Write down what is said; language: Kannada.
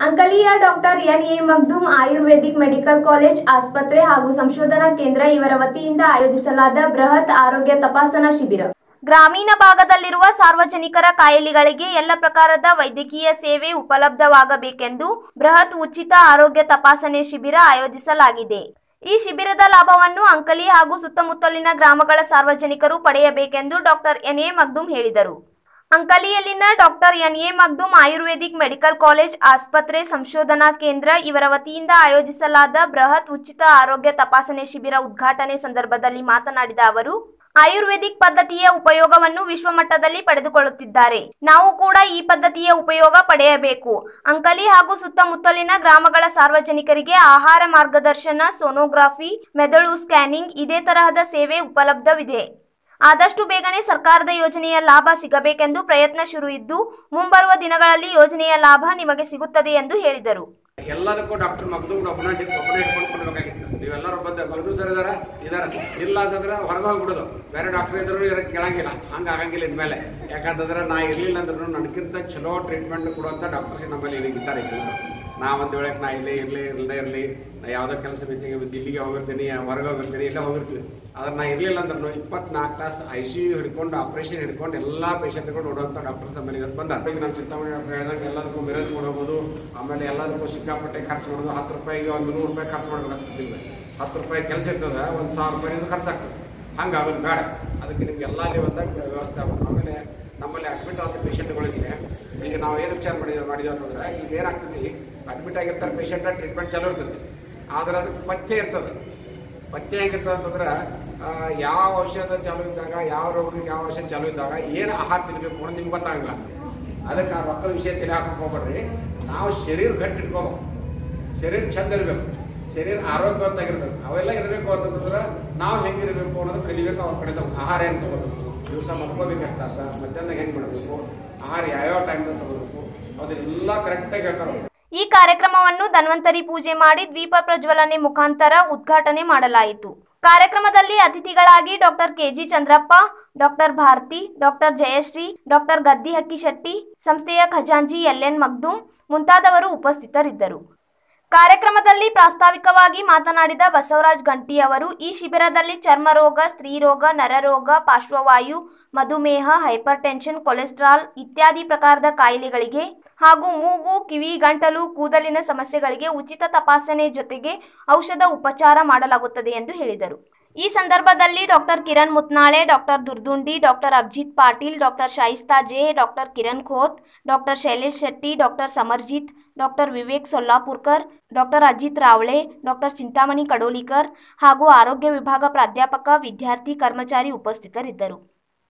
ಅಂಕಲಿಯ doctor N A Magdum Ayurvedic medical college ಆಸ್ಪತ್ರೆ ಹಾಗೂ ಸಂಶೋಧನಾ ಕೇಂದ್ರ ಇವರ ವತಿಯಿಂದ ಆಯೋಜಿಸಲಾದ ಬೃಹತ್ ಆರೋಗ್ಯ ತಪಾಸಣಾ ಶಿಬಿರ ಗ್ರಾಮೀಣ ಭಾಗದಲ್ಲಿರುವ ಸಾರ್ವಜನಿಕರ ಕಾಯಿಲೆಗಳಿಗೆ ಎಲ್ಲ ಪ್ರಕಾರದ ವೈದ್ಯಕೀಯ ಸೇವೆ ಉಪಲಬ್ಧವಾಗಬೇಕೆಂದು ಬೃಹತ್ ಉಚಿತ ಆರೋಗ್ಯ ತಪಾಸಣೆ ಶಿಬಿರ ಆಯೋಜಿಸಲಾಗಿದೆ ಈ ಶಿಬಿರದ ಲಾಭವನ್ನು ಅಂಕಲಿ ಹಾಗೂ ಸುತ್ತಮುತ್ತಲಿನ ಗ್ರಾಮಗಳ ಸಾರ್ವಜನಿಕರು ಪಡೆಯಬೇಕೆಂದು ಡಾಕ್ಟರ್ ಎನ್ ಎ ಮಗ್ದೂಮ್ ಹೇಳಿದರು ಅಂಕಲಿಯಲ್ಲಿನ doctor N A Magdum Ayurvedic medical college ಆಸ್ಪತ್ರೆ ಸಂಶೋಧನಾ ಕೇಂದ್ರ ಇವರ ವತಿಯಿಂದ ಆಯೋಜಿಸಲಾದ ಬೃಹತ್ ಉಚಿತ ಆರೋಗ್ಯ ತಪಾಸಣೆ ಶಿಬಿರ ಉದ್ಘಾಟನೆ ಸಂದರ್ಭದಲ್ಲಿ ಮಾತನಾಡಿದ ಅವರು ಆಯುರ್ವೇದಿಕ್ ಪದ್ಧತಿಯ ಉಪಯೋಗವನ್ನು ವಿಶ್ವಮಟ್ಟದಲ್ಲಿ ಪಡೆದುಕೊಳ್ಳುತ್ತಿದ್ದಾರೆ ನಾವು ಕೂಡ ಈ ಪದ್ಧತಿಯ ಉಪಯೋಗ ಪಡೆಯಬೇಕು ಅಂಕಲಿ ಹಾಗೂ ಸುತ್ತಮುತ್ತಲಿನ ಗ್ರಾಮಗಳ ಸಾರ್ವಜನಿಕರಿಗೆ ಆಹಾರ ಮಾರ್ಗದರ್ಶನ ಸೋನೋಗ್ರಾಫಿ ಮೆದುಳು ಸ್ಕ್ಯಾನಿಂಗ್ ಇದೇ ತರಹದ ಸೇವೆ ಉಪಲಬ್ಧವಿದೆ ಆದಷ್ಟು ಬೇಗನೆ ಸರ್ಕಾರದ ಯೋಜನೆಯ ಲಾಭ ಸಿಗಬೇಕೆಂದು ಪ್ರಯತ್ನ ಶುರು ಇದ್ದು ಮುಂಬರುವ ದಿನಗಳಲ್ಲಿ ಯೋಜನೆಯ ಲಾಭ ನಿಮಗೆ ಸಿಗುತ್ತದೆ ಎಂದು ಹೇಳಿದರು ಎಲ್ಲದಕ್ಕೂ ಡಾಕ್ಟರ್ ಮಗ್ದೂಮ್ ಒಬ್ಬನ ಒಬ್ಬನೇ ಇಟ್ಕೊಂಡು ಕೊಡ್ಬೇಕಾಗಿತ್ತು ನೀವೆಲ್ಲರೂ ಬಂದ ಮಗದೂ ಸರ್ ಇದಾರ ಇದಾರ ಇಲ್ಲ ಅಂತಂದ್ರೆ ಹೊರಗೆ ಹೋಗ್ಬಿಡೋದು ಬೇರೆ ಡಾಕ್ಟರ್ ಇದ್ರು ಇರಕ್ಕೆ ಕೇಳಂಗಿಲ್ಲ ಹಂಗೆ ಆಗಂಗಿಲ್ಲ ಇನ್ಮೇಲೆ ಯಾಕಂತಂದ್ರೆ ನಾ ಇರ್ಲಿಲ್ಲ ಅಂದ್ರೂ ನನಗಿಂತ ಚಲೋ ಟ್ರೀಟ್ಮೆಂಟ್ ಕೊಡುವಂಥ ಡಾಕ್ಟರ್ಸ್ ನಮ್ಮಲ್ಲಿ ಇಲ್ಲಿ ಇದ್ದಾರೆ ಈಗ ನಾ ಒಂದು ವೇಳೆಗೆ ನಾ ಇಲ್ಲೇ ಇರಲಿ ಇಲ್ಲದೇ ಇರಲಿ ನಾ ಯಾವುದೋ ಕೆಲಸ ಮೀಟಿಂಗ್ ದಿಲ್ಲಿಗೆ ಹೋಗಿರ್ತೀನಿ ಹೊರಗೆ ಹೋಗಿರ್ತೀನಿ ಇಲ್ಲೇ ಹೋಗಿರ್ತೀವಿ ಆದ್ರೆ ನಾ ಇರಲಿಲ್ಲ ಅಂದ್ರೂ ಇಪ್ಪತ್ನಾಲ್ಕು ತಾಸು ಐ ಸಿ ಯು ಹಿಡ್ಕೊಂಡು ಆಪರೇಷನ್ ಹಿಡ್ಕೊಂಡು ಎಲ್ಲ ಪೇಷಂಟ್ಗಳು ನೋಡುವಂಥ ಡಾಕ್ಟರ್ಸ್ ನಮ್ಮಲ್ಲಿ ಇವತ್ತು ಬಂದ ಈಗ ನಮ್ಮ ಚಿಂತಾಮಣಿ ಡಾಕ್ಟರ್ ಹೇಳಿದಂಗೆ ಎಲ್ಲದಕ್ಕೂ ಮಿರಜ್ ಹೋಗ್ಬೋದು ಆಮೇಲೆ ಎಲ್ಲದಕ್ಕೂ ಸಿಕ್ಕಾಪಟ್ಟೆ ಖರ್ಚು ಮಾಡೋದು ಹತ್ತು ರೂಪಾಯಿಗೆ ಒಂದು ನೂರು ರೂಪಾಯಿ ಖರ್ಚು ಮಾಡ್ಬೇಕಾಗ್ತದಿಲ್ಲ ಹತ್ತು ರೂಪಾಯಿ ಕೆಲಸ ಇರ್ತದೆ ಒಂದು ಸಾವಿರ ರೂಪಾಯಿಂದ ಖರ್ಚಾಗ್ತದೆ ಹಂಗೆ ಆಗೋದು ಬೇಡ ಅದಕ್ಕೆ ನಿಮ್ಗೆ ಎಲ್ಲ ಬಂದಾಗ ವ್ಯವಸ್ಥೆ ಆಗ್ಬೇಕು ಆಮೇಲೆ ನಮ್ಮಲ್ಲಿ ಅಡ್ಮಿಟ್ ಆದ ಪೇಷಂಟ್ಗಳಿಗೆ ಈಗ ನಾವು ಏನು ವಿಚಾರ ಮಾಡಿದ್ವಿ ಮಾಡಿದ್ವಿ ಅಂತಂದ್ರೆ ಈಗ ಏನಾಗ್ತದೆ ಅಡ್ಮಿಟ್ ಆಗಿರ್ತಾರೆ ಪೇಷಂಟ್ ಟ್ರೀಟ್ಮೆಂಟ್ ಚಾಲೂ ಇರ್ತದೆ ಆದ್ರೆ ಅದಕ್ಕೆ ಪಥ್ಯ ಇರ್ತದೆ ಪಥ್ಯ ಹೆಂಗಿರ್ತದೆ ಅಂತಂದ್ರೆ ಆ, ಯಾವ ಔಷಧ ಚಾಲೂ ಇದ್ದಾಗ ಯಾವ ರೋಗಕ್ಕೆ ಯಾವ ಔಷಧ ಚಾಲೂ ಇದ್ದಾಗ ಏನು ಆಹಾರ ತಿನ್ನಬೇಕು ಅನ್ನೋದು ನಿಮ್ಗೆ ಗೊತ್ತಾಗಲ್ಲ ಅದಕ್ಕೆ ಆ ರೊಕ್ಕದ ವಿಷಯ ತಲೆ ಹಾಕಕ್ಕೆ ಹೋಗ್ಬೇಡ್ರಿ ನಾವು ಶರೀರ ಗಟ್ಟಿ ಇಟ್ಕೋಬೇಕು ಶರೀರ ಚಂದ ಇರಬೇಕು ಶರೀರ ಆರೋಗ್ಯವಂತಾಗಿರ್ಬೇಕು ಅವೆಲ್ಲ ಇರಬೇಕು ಅಂತಂದ್ರೆ ನಾವು ಹೆಂಗಿರಬೇಕು ಅನ್ನೋದು ಕಲಿಬೇಕು ಅವ್ರ ಕಡೆ ಆಹಾರ ಹೆಂಗೆ ತಗೋಬೇಕು ದಿವಸ ಮಲ್ಕೋಬೇಕು ಎಷ್ಟು ತಾಸ ಮಧ್ಯಾಹ್ನ ಹೆಂಗೆ ಮಾಡಬೇಕು ಆಹಾರ ಯಾವ್ಯಾವ ಟೈಮ್ದಾಗ ತಗೋಬೇಕು ಅದೆಲ್ಲ ಕರೆಕ್ಟಾಗಿ ಹೇಳ್ತಾರೆ ಅವ್ರು. ಈ ಕಾರ್ಯಕ್ರಮವನ್ನು ಧನ್ವಂತರಿ ಪೂಜೆ ಮಾಡಿ ದ್ವೀಪ ಪ್ರಜ್ವಲನೆ ಮುಖಾಂತರ ಉದ್ಘಾಟನೆ ಮಾಡಲಾಯಿತು ಕಾರ್ಯಕ್ರಮದಲ್ಲಿ ಅತಿಥಿಗಳಾಗಿ doctor KG Chandrappa doctor Bharati doctor Jayashree doctor Gaddi Hakkishetti ಸಂಸ್ಥೆಯ ಖಜಾಂಜಿ ಎಲ್ ಎನ್ ಮಗ್ದೂಮ್ ಮುಂತಾದವರು ಉಪಸ್ಥಿತರಿದ್ದರು ಕಾರ್ಯಕ್ರಮದಲ್ಲಿ ಪ್ರಾಸ್ತಾವಿಕವಾಗಿ ಮಾತನಾಡಿದ ಬಸವರಾಜ್ ಗಂಟಿ ಅವರು ಈ ಶಿಬಿರದಲ್ಲಿ ಚರ್ಮರೋಗ ಸ್ತ್ರೀರೋಗ ನರರೋಗ ಪಾರ್ಶ್ವವಾಯು ಮಧುಮೇಹ ಹೈಪರ್ ಟೆನ್ಷನ್ ಕೊಲೆಸ್ಟ್ರಾಲ್ ಇತ್ಯಾದಿ ಪ್ರಕಾರದ ಕಾಯಿಲೆಗಳಿಗೆ ಹಾಗೂ ಮೂಗು ಕಿವಿ ಗಂಟಲು ಕೂದಲಿನ ಸಮಸ್ಯೆಗಳಿಗೆ ಉಚಿತ ತಪಾಸಣೆ ಜೊತೆಗೆ ಔಷಧ ಉಪಚಾರ ಮಾಡಲಾಗುತ್ತದೆ ಎಂದು ಹೇಳಿದರು ಈ ಸಂದರ್ಭದಲ್ಲಿ doctor Kiran Mutnale doctor Durdundi doctor Abhijit Patil doctor Shaista J doctor Kiran Khot doctor Shailesh Shetty doctor Samarjit doctor Vivek Sollapurkar doctor Ajit Ravale doctor Chintamani Kadolikar ಹಾಗೂ ಆರೋಗ್ಯ ವಿಭಾಗ ಪ್ರಾಧ್ಯಾಪಕ ವಿದ್ಯಾರ್ಥಿ ಕರ್ಮಚಾರಿ ಉಪಸ್ಥಿತರಿದ್ದರು